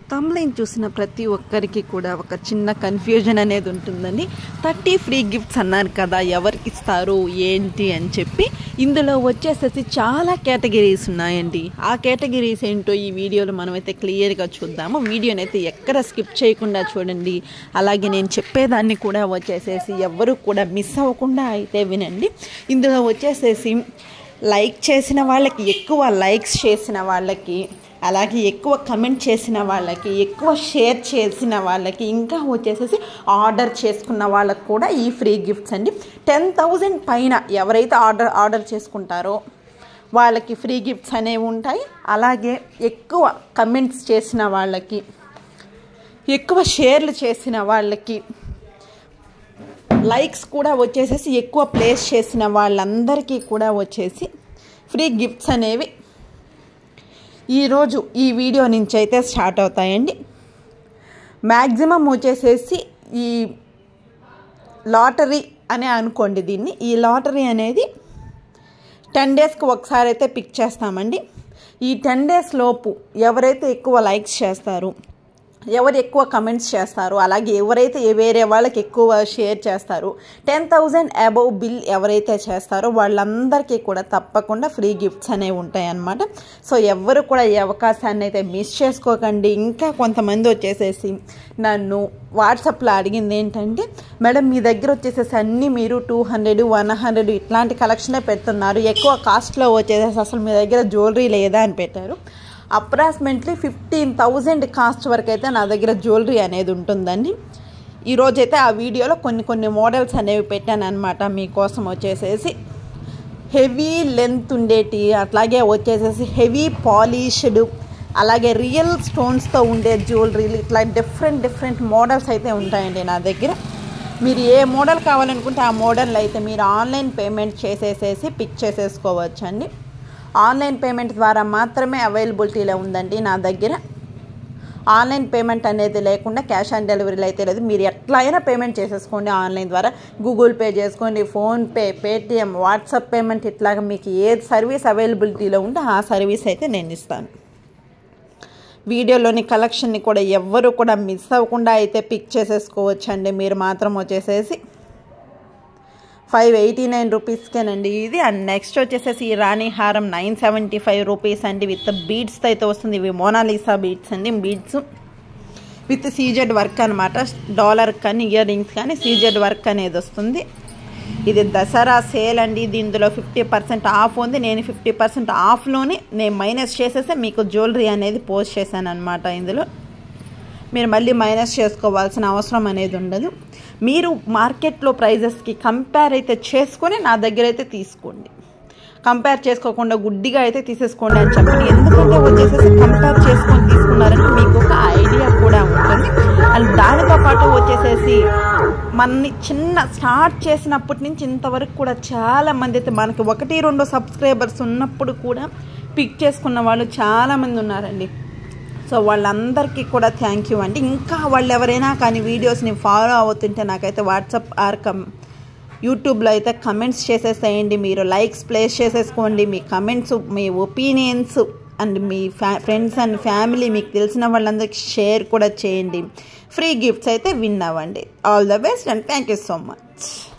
తమ్లైన్ చూసిన ప్రతి ఒక్కరికి కూడా ఒక చిన్న కన్ఫ్యూజన్ అనేది ఉంటుందండి థర్టీ ఫ్రీ గిఫ్ట్స్ అన్నారు కదా ఎవరికి ఇస్తారు ఏంటి అని చెప్పి ఇందులో వచ్చేసేసి చాలా కేటగిరీస్ ఉన్నాయండి ఆ కేటగిరీస్ ఏంటో ఈ వీడియోలో మనమైతే క్లియర్గా చూద్దాము వీడియోని అయితే ఎక్కడ స్కిప్ చేయకుండా చూడండి అలాగే నేను చెప్పేదాన్ని కూడా వచ్చేసేసి ఎవ్వరు కూడా మిస్ అవ్వకుండా అయితే వినండి ఇందులో వచ్చేసేసి లైక్ చేసిన వాళ్ళకి ఎక్కువ లైక్స్ చేసిన వాళ్ళకి అలాగే ఎక్కువ కమెంట్ చేసిన వాళ్ళకి ఎక్కువ షేర్ చేసిన వాళ్ళకి ఇంకా వచ్చేసేసి ఆర్డర్ చేసుకున్న వాళ్ళకి కూడా ఈ ఫ్రీ గిఫ్ట్స్ అండి టెన్ థౌజండ్ పైన ఎవరైతే ఆర్డర్ ఆర్డర్ చేసుకుంటారో వాళ్ళకి ఫ్రీ గిఫ్ట్స్ అనేవి ఉంటాయి అలాగే ఎక్కువ కమెంట్స్ చేసిన వాళ్ళకి ఎక్కువ షేర్లు చేసిన వాళ్ళకి లైక్స్ కూడా వచ్చేసేసి ఎక్కువ ప్లేస్ చేసిన వాళ్ళందరికీ కూడా వచ్చేసి ఫ్రీ గిఫ్ట్స్ అనేవి ఈరోజు ఈ వీడియో నుంచి అయితే స్టార్ట్ అవుతాయండి మ్యాక్సిమం వచ్చేసేసి ఈ లాటరీ అనే అనుకోండి దీన్ని ఈ లాటరీ అనేది టెన్ డేస్కి ఒకసారి అయితే పిక్ చేస్తామండి ఈ టెన్ డేస్ లోపు ఎవరైతే ఎక్కువ లైక్స్ చేస్తారు ఎవరు ఎక్కువ కమెంట్స్ చేస్తారు అలాగే ఎవరైతే వేరే వాళ్ళకి ఎక్కువ షేర్ చేస్తారు టెన్ థౌజండ్ అబవ్ బిల్ ఎవరైతే చేస్తారో వాళ్ళందరికీ కూడా తప్పకుండా ఫ్రీ గిఫ్ట్స్ అనేవి ఉంటాయి అన్నమాట సో ఎవరు కూడా ఈ అవకాశాన్ని అయితే మిస్ చేసుకోకండి ఇంకా కొంతమంది వచ్చేసేసి నన్ను వాట్సాప్లో అడిగింది ఏంటంటే మేడం మీ దగ్గర వచ్చేసేసి అన్నీ మీరు టూ హండ్రెడ్ వన్ హండ్రెడ్ ఇట్లాంటి కలెక్షనే పెడుతున్నారు ఎక్కువ కాస్ట్లో వచ్చేసేసి అసలు మీ దగ్గర జ్యువెలరీ లేదా అని పెట్టారు అప్రాక్సిమేట్లీ ఫిఫ్టీన్ థౌజండ్ కాస్ట్ వరకు అయితే నా దగ్గర జ్యువెలరీ అనేది ఉంటుందండి ఈరోజైతే ఆ వీడియోలో కొన్ని కొన్ని మోడల్స్ అనేవి పెట్టాను అనమాట మీకోసం వచ్చేసేసి హెవీ లెంత్ ఉండేటి అట్లాగే వచ్చేసేసి హెవీ పాలిష్డ్ అలాగే రియల్ స్టోన్స్తో ఉండే జ్యువెలరీలు ఇట్లా డిఫరెంట్ డిఫరెంట్ మోడల్స్ అయితే ఉంటాయండి నా దగ్గర మీరు ఏ మోడల్ కావాలనుకుంటే ఆ మోడల్ అయితే మీరు ఆన్లైన్ పేమెంట్ చేసేసేసి పిక్ చేసేసుకోవచ్చండి ఆన్లైన్ పేమెంట్ ద్వారా మాత్రమే అవైలబిలిటీలో ఉందండి నా దగ్గర ఆన్లైన్ పేమెంట్ అనేది లేకుండా క్యాష్ ఆన్ డెలివరీలో అయితే లేదు మీరు ఎట్లా అయినా పేమెంట్ చేసేసుకోండి ఆన్లైన్ ద్వారా గూగుల్ పే చేసుకోండి ఫోన్పే పేటిఎం వాట్సాప్ పేమెంట్ ఇట్లాగా మీకు ఏ సర్వీస్ అవైలబిలిటీలో ఉంటే ఆ సర్వీస్ అయితే నేను ఇస్తాను వీడియోలోని కలెక్షన్ని కూడా ఎవ్వరు కూడా మిస్ అవ్వకుండా అయితే పిక్ చేసేసుకోవచ్చండి మీరు మాత్రం వచ్చేసేసి ఫైవ్ ఎయిటీ నైన్ రూపీస్కేనండి ఇది అండ్ నెక్స్ట్ వచ్చేసేసి ఈ రాణి హారం నైన్ సెవెంటీ ఫైవ్ రూపీస్ అండి విత్ బీడ్స్తో అయితే వస్తుంది ఇవి మోనాలిసా బీడ్స్ అండి బీడ్స్ విత్ సీజెడ్ వర్క్ అనమాట డాలర్ కానీ ఇయర్ రింగ్స్ కానీ సీజెడ్ వర్క్ అనేది వస్తుంది ఇది దసరా సేల్ అండి ఇది ఇందులో ఫిఫ్టీ పర్సెంట్ ఆఫ్ ఉంది నేను ఫిఫ్టీ పర్సెంట్ ఆఫ్లోనే నేను మైనస్ చేసేస్తే మీకు జ్యువెలరీ అనేది పోస్ట్ చేశాను అనమాట ఇందులో మీరు మళ్ళీ మైనస్ చేసుకోవాల్సిన అవసరం అనేది ఉండదు మీరు మార్కెట్లో ప్రైజెస్కి కంపేర్ అయితే చేసుకొని నా దగ్గర అయితే తీసుకోండి కంపేర్ చేసుకోకుండా గుడ్డిగా అయితే తీసేసుకోండి అని చెప్పండి ఎందుకంటే వచ్చేసేసి కంపేర్ చేసుకొని తీసుకున్నారంటే మీకు ఒక ఐడియా కూడా ఉంటుంది అండ్ దానితో పాటు వచ్చేసేసి మనని చిన్న స్టార్ట్ చేసినప్పటి నుంచి ఇంతవరకు కూడా చాలా మంది అయితే మనకి ఒకటి రెండు సబ్స్క్రైబర్స్ ఉన్నప్పుడు కూడా పిక్ చేసుకున్న వాళ్ళు చాలామంది ఉన్నారండి సో వాళ్ళందరికీ కూడా థ్యాంక్ యూ అండి ఇంకా వాళ్ళు ఎవరైనా కానీ వీడియోస్ని ఫాలో అవుతుంటే నాకైతే వాట్సాప్ ఆర్ కమ్ యూట్యూబ్లో అయితే కమెంట్స్ చేసేసేయండి మీరు లైక్స్ ప్లేస్ చేసేసుకోండి మీ కమెంట్స్ మీ ఒపీనియన్స్ అండ్ మీ ఫ్యా ఫ్రెండ్స్ అండ్ ఫ్యామిలీ మీకు తెలిసిన వాళ్ళందరికీ షేర్ కూడా చేయండి ఫ్రీ గిఫ్ట్స్ అయితే విన్ అవ్వండి all the best and thank you so much